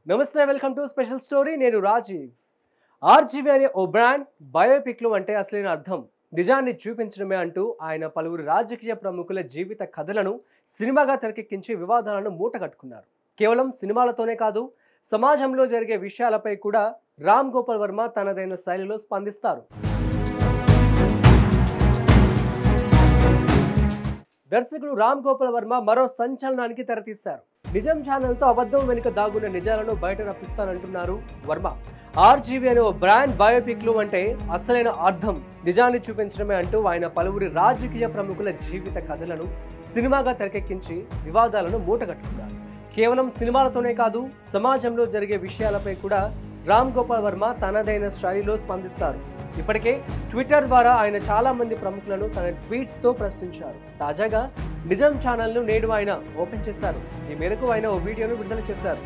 నమస్తే welcome to special story నేను Rajiv RGV అనే ఓ బ్రాండ్ బయోపిక్లు అంటే అసలైన అర్థం నిజాన్ని చూపించడమే అంటూ ఆయన పలువురు రాజకీయ ప్రముఖుల జీవిత కథలను సినిమాగా తెరకెక్కించి వివాదాలను మూటగట్టుకున్నారు కేవలం సినిమాలతోనే కాదు సమాజంలో జరిగే విషయాలపై కూడా రామ్ గోపాల్ వర్మ తనదైన శైలిలో స్పందిస్తారు దర్శకుడు రామ్ గోపాల్ వర్మ మరో సంచలనానికి తెరతీశారు నిజం ఛానల్తో అబద్ధం వెనుక దాగున్న నిజాలను బయట రప్పిస్తానంటున్నారు వర్మ ఆర్జీవి అనే ఓ బ్రాండ్ బయోపిక్లు అంటే అసలైన అర్థం నిజాన్ని చూపించడమే అంటూ ఆయన పలువురి రాజకీయ ప్రముఖుల జీవిత కథలను సినిమాగా తెరకెక్కించి వివాదాలను మూటగట్టుకున్నారు కేవలం సినిమాలతోనే కాదు సమాజంలో జరిగే విషయాలపై కూడా రామ్ గోపాల్ వర్మ తనదైన శైలిలో స్పందిస్తారు ఇప్పటికే ట్విట్టర్ ద్వారా ఆయన చాలా మంది ప్రముఖులను తన ట్వీట్స్ తో ప్రశ్నించారు తాజాగా నిజం ఛానల్ను నేడు ఆయన ఓపెన్ చేశారు ఈ మేరకు ఆయన ఓ వీడియోను విడుదల చేశారు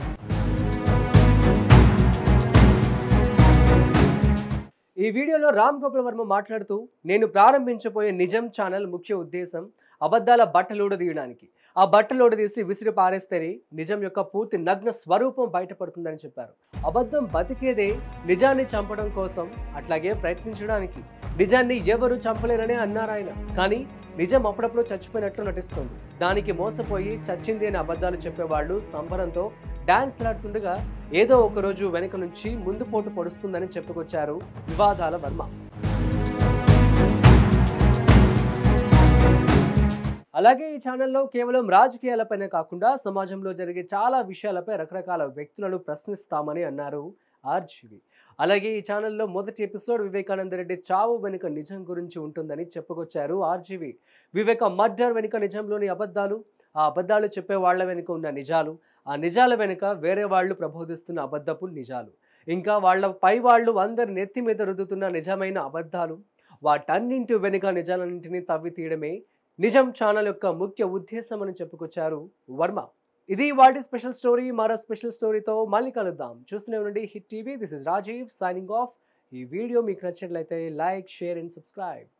ఈ వీడియోలో రామ్ గోపాల్ వర్మ మాట్లాడుతూ నేను ప్రారంభించబోయే నిజం ఛానల్ ముఖ్య ఉద్దేశం అబద్ధాల బట్టలోడు తీయడానికి ఆ బట్టలోడు తీసి విసిరి పారేస్తేనే నిజం యొక్క పూర్తి నగ్న స్వరూపం బయటపడుతుందని చెప్పారు అబద్ధం బతికేదే నిజాన్ని చంపడం కోసం అట్లాగే ప్రయత్నించడానికి నిజాన్ని ఎవరు చంపలేరనే అన్నారు ఆయన కానీ నిజం అప్పుడప్పుడు చచ్చిపోయినట్లు నటిస్తుంది దానికి మోసపోయి చచ్చింది అని అబద్ధాలు చెప్పేవాళ్ళు సంబరంతో డాన్స్ ఆడుతుండగా ఏదో ఒక రోజు వెనుక నుంచి ముందు పోటు పొడుస్తుందని చెప్పుకొచ్చారు వివాదాల వర్మ అలాగే ఈ ఛానల్లో కేవలం రాజకీయాలపైనే కాకుండా సమాజంలో జరిగే చాలా విషయాలపై రకరకాల వ్యక్తులను ప్రశ్నిస్తామని అన్నారు ఆర్జీవి అలాగే ఈ ఛానల్లో మొదటి ఎపిసోడ్ వివేకానంద రెడ్డి చావు వెనుక నిజం గురించి ఉంటుందని చెప్పుకొచ్చారు ఆర్జీవి వివేక మర్డర్ వెనుక నిజంలోని అబద్ధాలు ఆ అబద్ధాలు చెప్పే వాళ్ళ వెనుక ఉన్న నిజాలు ఆ నిజాల వెనుక వేరే వాళ్ళు ప్రబోధిస్తున్న అబద్ధపు నిజాలు ఇంకా వాళ్ళ పై వాళ్ళు అందరి నెత్తి మీద రుద్దుతున్న నిజమైన అబద్ధాలు వాటన్నింటి వెనుక నిజాలన్నింటినీ తవ్వి తీయడమే నిజం ఛానల్ యొక్క ముఖ్య ఉద్దేశం అని చెప్పుకొచ్చారు వర్మ ఇది వాటి స్పెషల్ స్టోరీ మరో స్పెషల్ స్టోరీతో మళ్ళీ కలుద్దాం చూస్తూనే ఉండండి hit TV this is Rajiv signing off ఈ వీడియో మీకు నచ్చినట్లయితే లైక్ షేర్ అండ్ సబ్స్క్రైబ్